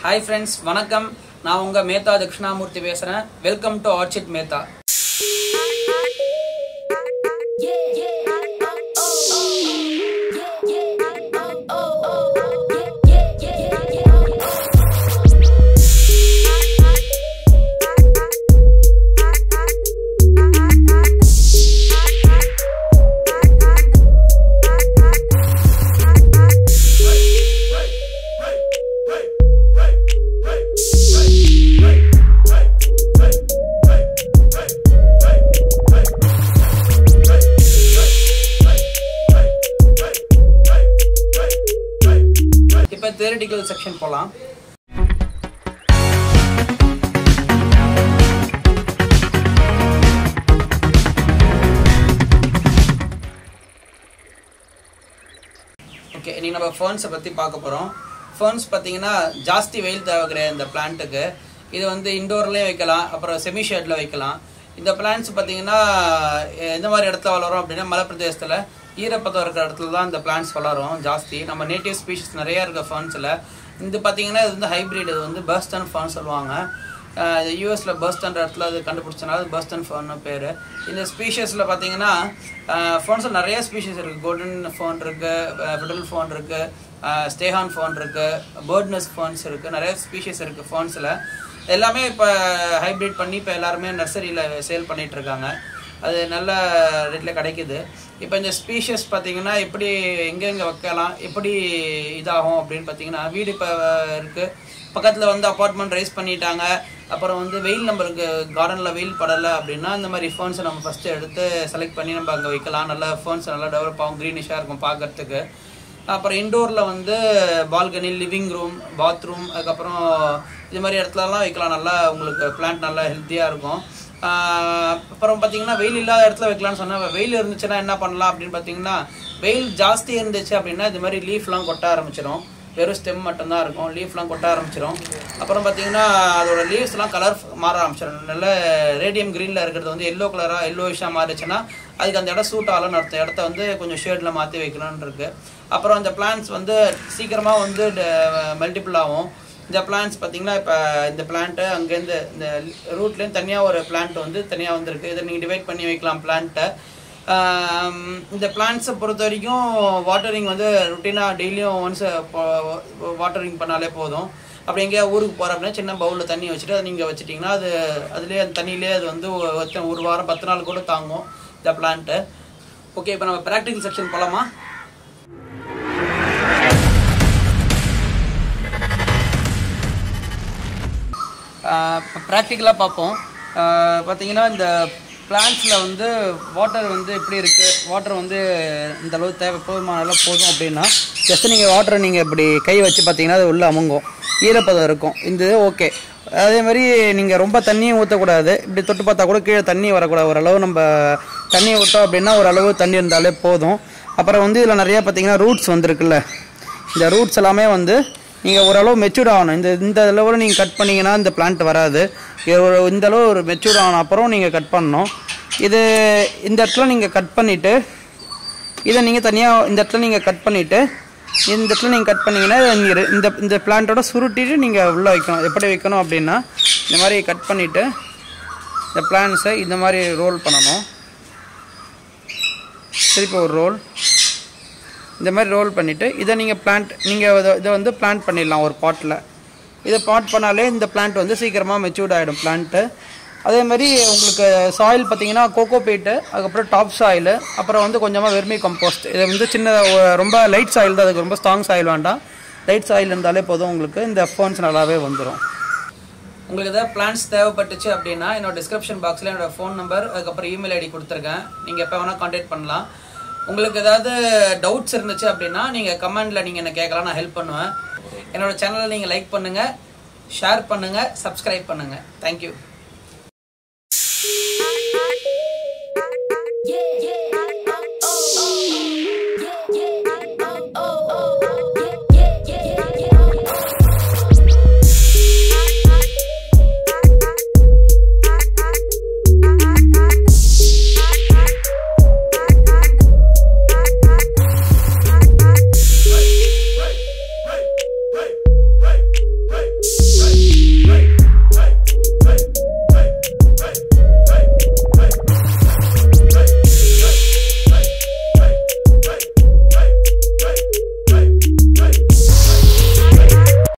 hi friends வணக்கம் நான் உங்கள் மேத்தா தட்சிணாமூர்த்தி பேசுகிறேன் வெல்கம் டு ஆர்ச்சிட் மேத்தா இப்போ தியரிட்டிக்கல் செக்ஷன் போகலாம் ஓகே இன்னைக்கு நம்ம ஃபர்ன்ஸை பற்றி பார்க்க போகிறோம் ஃபர்ன்ஸ் பார்த்தீங்கன்னா ஜாஸ்தி வெயில் தேவைக்கிற இந்த பிளான்ட்டுக்கு இது வந்து இண்டோர்லேயும் வைக்கலாம் அப்புறம் செமி ஷேடில் வைக்கலாம் இந்த பிளான்ட்ஸ் பார்த்தீங்கன்னா எந்த மாதிரி இடத்துல வளரும் அப்படின்னா மலை பிரதேசத்தில் ஈரப்பதம் இருக்கிற இடத்துல தான் இந்த பிளான்ட்ஸ் வளரும் ஜாஸ்தி நம்ம நேட்டிவ் ஸ்பீஷஸ் நிறையா இருக்க ஃபர்ன்ஸில் இது பார்த்தீங்கன்னா இது வந்து ஹைப்ரிட் இது வந்து பர்ஸ்டன் ஃபர்ன் சொல்லுவாங்க யூஎஸில் பர்ஸ்டன்ற இடத்துல அது கண்டுபிடிச்சனால அது பர்ஸ்டன் ஃபோன்னு பேர் இந்த ஸ்பீஷஸில் பார்த்தீங்கன்னா ஃபோன்ஸில் நிறைய ஸ்பீஷஸ் இருக்குது கோல்டன் ஃபோன் இருக்குது ஃபெடரல் ஃபோன் இருக்குது ஸ்டேஹான் ஃபோன் இருக்குது பேர்ட்னஸ் ஃபோன்ஸ் இருக்குது நிறைய ஸ்பீஷஸ் இருக்குது ஃபோன்ஸில் எல்லாமே இப்போ ஹைப்ரிட் பண்ணி இப்போ எல்லாருமே நர்சரியில் சேல் பண்ணிகிட்டு இருக்காங்க அது நல்ல ரேட்டில் கிடைக்குது இப்போ இந்த ஸ்பீஷஸ் பார்த்தீங்கன்னா எப்படி எங்கெங்கே வைக்கலாம் எப்படி இதாகும் அப்படின்னு பார்த்தீங்கன்னா வீடு இப்போ இருக்குது பக்கத்தில் வந்து அப்பார்ட்மெண்ட் ரைஸ் பண்ணிட்டாங்க அப்புறம் வந்து வெயில் நம்மளுக்கு கார்டனில் வெயில் படலை அப்படின்னா இந்த மாதிரி ஃபோன்ஸை நம்ம ஃபஸ்ட்டு எடுத்து செலக்ட் பண்ணி நம்ம அங்கே வைக்கலாம் நல்லா ஃபோன்ஸ் நல்லா டெவலப் ஆகும் க்ரீனிஷாக இருக்கும் பார்க்கறதுக்கு அப்புறம் இண்டோரில் வந்து பால்கனி லிவிங் ரூம் பாத்ரூம் அதுக்கப்புறம் இது மாதிரி இடத்துலலாம் வைக்கலாம் நல்லா உங்களுக்கு பிளான்ட் நல்லா ஹெல்த்தியாக இருக்கும் அப்புறம் பார்த்தீங்கன்னா வெயில் இல்லாத இடத்துல வைக்கலாம்னு சொன்னால் வெயில் இருந்துச்சுன்னா என்ன பண்ணலாம் அப்படின்னு பார்த்தீங்கன்னா வெயில் ஜாஸ்தி இருந்துச்சு அப்படின்னா இது மாதிரி லீஃப்லாம் கொட்ட ஆரம்பிச்சிடும் வெறும் ஸ்டெம் மட்டும்தான் இருக்கும் லீஃப்லாம் கொட்ட ஆரம்பிச்சிடும் அப்புறம் பார்த்தீங்கன்னா அதோட லீவ்ஸ்லாம் கலர் மாற ஆரம்பிச்சிடும் நல்ல ரேடியம் க்ரீனில் இருக்கிறது வந்து எல்லோ கலராக எல்லோயிஷாக மாறிச்சுன்னா அதுக்கு அந்த இடம் சூட் ஆகலன்னு அர்த்தம் இடத்த வந்து கொஞ்சம் ஷேடில் மாற்றி வைக்கணும்னு இருக்குது அப்புறம் அந்த பிளான்ஸ் வந்து சீக்கிரமாக வந்து மல்டிபிள் ஆகும் இந்த பிளான்ஸ் பார்த்தீங்கன்னா இப்போ இந்த பிளான்ட்டு அங்கேருந்து இந்த ரூட்லேருந்து தனியாக ஒரு பிளான்ட் வந்து தனியாக வந்திருக்கு இதை நீங்கள் டிவைட் பண்ணி வைக்கலாம் பிளான்ட்டை இந்த பிளான்ட்ஸை பொறுத்த வரைக்கும் வாட்டரிங் வந்து ருட்டீனாக டெய்லியும் ஒன்ஸ் வாட்டரிங் பண்ணாலே போதும் அப்படி எங்கேயா ஊருக்கு போகிற அப்படின்னா சின்ன பவுலில் தண்ணி வச்சுட்டு அதை நீங்கள் வச்சுட்டிங்கன்னா அது அதுலேயே அந்த தண்ணியிலே அது வந்து ஒரு- ஒரு வாரம் பத்து நாள் கூட தாங்கும் இந்த பிளான்ட்டு ஓகே இப்போ நம்ம ப்ராக்டிக்கல் செக்ஷன் போகலாமா இப்போ ப்ராக்டிக்கலாக பார்ப்போம் ஆஹ் பார்த்தீங்கன்னா இந்த பிளான்ட்ஸில் வந்து வாட்டர் வந்து எப்படி இருக்குது வாட்டர் வந்து இந்த அளவு தேவை போதுமான அளவு போதும் அப்படின்னா ஜஸ்ட் நீங்கள் வாட்டரை நீங்கள் இப்படி கை வச்சு பார்த்தீங்கன்னா அது உள்ளே அமுங்கும் ஈரப்பதம் இருக்கும் இந்த ஓகே அதே மாதிரி நீங்கள் ரொம்ப தண்ணியும் ஊற்றக்கூடாது இப்படி தொட்டு பார்த்தா கூட கீழே தண்ணி வரக்கூடாது ஓரளவு நம்ம தண்ணி விட்டோம் அப்படின்னா ஓரளவு தண்ணி இருந்தாலே போதும் அப்புறம் வந்து இதில் நிறையா பார்த்தீங்கன்னா ரூட்ஸ் வந்திருக்குல்ல இந்த ரூட்ஸ் எல்லாமே வந்து நீங்கள் ஓரளவு மெச்சூர்ட் ஆகணும் இந்த இந்த லெவலில் நீங்கள் கட் பண்ணீங்கன்னா இந்த பிளான்ட் வராது இது ஒரு இந்த அளவு ஒரு மெச்சூர்ட் ஆன அப்புறம் நீங்கள் கட் பண்ணணும் இது இந்த இடத்துல நீங்கள் கட் பண்ணிவிட்டு இதை நீங்கள் தனியாக இந்த இடத்துல நீங்கள் கட் பண்ணிவிட்டு இந்த இடத்துல நீங்கள் கட் பண்ணீங்கன்னா நீங்க ரெ- இந்த இந்த பிளான்ட்டோட சுருட்டிட்டு நீங்கள் உள்ளே வைக்கணும் எப்படி வைக்கணும் அப்படின்னா இந்த மாதிரி கட் பண்ணிவிட்டு இந்த பிளான்ஸை இந்த மாதிரி ரோல் பண்ணணும் திருப்பி ஒரு ரோல் இந்த மாதிரி ரோல் பண்ணிவிட்டு இதை நீங்கள் பிளான்ட் நீங்கள் இதை இதை வந்து பிளான்ட் பண்ணிடலாம் ஒரு பாட்டில் இதை பாட் பண்ணாலே இந்த பிளான்ட் வந்து சீக்கிரமாக மெச்சூர்ட் ஆகிடும் பிளான்ட்டு அதே மாதிரி உங்களுக்கு சாயில் பார்த்தீங்கன்னா கோகோ பீட்டு அதுக்கப்புறம் டாப் சாயில் அப்புறம் வந்து கொஞ்சமாக வெர்மி கம்போஸ்ட் இது வந்து சின்ன ஒ- ரொம்ப லைட் சாயில் தான் அதுக்கு ரொம்ப ஸ்ட்ராங் சாயில் வேண்டாம் லைட் சாயில் இருந்தாலே போதும் உங்களுக்கு இந்த ஃபோன்ஸ் நல்லாவே வந்துடும் உங்களுக்கு ஏதாவது பிளான்ஸ் தேவைப்பட்டுச்சு அப்படின்னா என்னோட டிஸ்கிரிப்ஷன் பாக்ஸில் என்னோட ஃபோன் நம்பர் அதுக்கப்புறம் இமெயில் ஐடி கொடுத்துருக்கேன் நீங்கள் எப்போ வேணால் காண்டாக்ட் பண்ணலாம் உங்களுக்கு ஏதாவது டவுட்ஸ் இருந்துச்சு அப்படின்னா நீங்கள் கமெண்டில் நீங்கள் என்ன கேட்கலாம் நான் ஹெல்ப் பண்ணுவேன் என்னோட சேனலை நீங்கள் லைக் பண்ணுங்கள் ஷேர் பண்ணுங்கள் சப்ஸ்கிரைப் பண்ணுங்கள் தேங்க்யூ